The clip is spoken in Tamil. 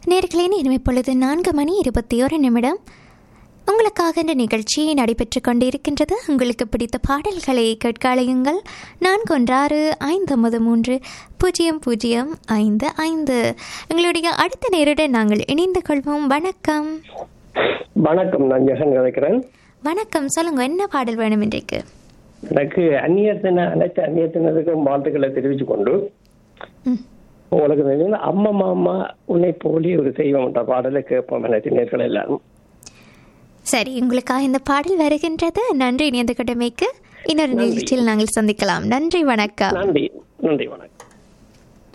நேர்களே நேரம் இப்பொழுது நான்கு மணி இருபத்தி ஒரு நிமிடம் உங்களுக்காக இந்த நிகழ்ச்சி நடைபெற்று கொண்டிருக்கின்றது உங்களுக்கு பிடித்த பாடல்களை கேட்க அழையுங்கள் நான்கு ஒன்றாறு ஐந்து ஒன்பது மூன்று பூஜ்ஜியம் பூஜ்ஜியம் ஐந்து ஐந்து எங்களுடைய அடுத்த நேருடன் நாங்கள் இணைந்து கொள்வோம் வணக்கம் வணக்கம் நான் ஜெகன் கதைக்கிறேன் வணக்கம் சொல்லுங்க என்ன பாடல் வேணும் இன்றைக்கு எனக்கு அந்நியத்தின அனைத்து அந்நியத்தினருக்கும் வாழ்த்துக்களை தெரிவித்து கொண்டு ம். உங்களுக்கு தெரியும் அம்மா மாமா உன்னை போலி ஒரு தெய்வம் என்ற பாடலை கேட்போம் அனைத்து நேர்கள் எல்லாரும் சரி உங்களுக்காக இந்த பாடல் வருகின்றது நன்றி இணைந்து கொண்டமைக்கு இன்னொரு நிகழ்ச்சியில் நாங்கள் சந்திக்கலாம் நன்றி வணக்கம் நன்றி நன்றி வணக்கம்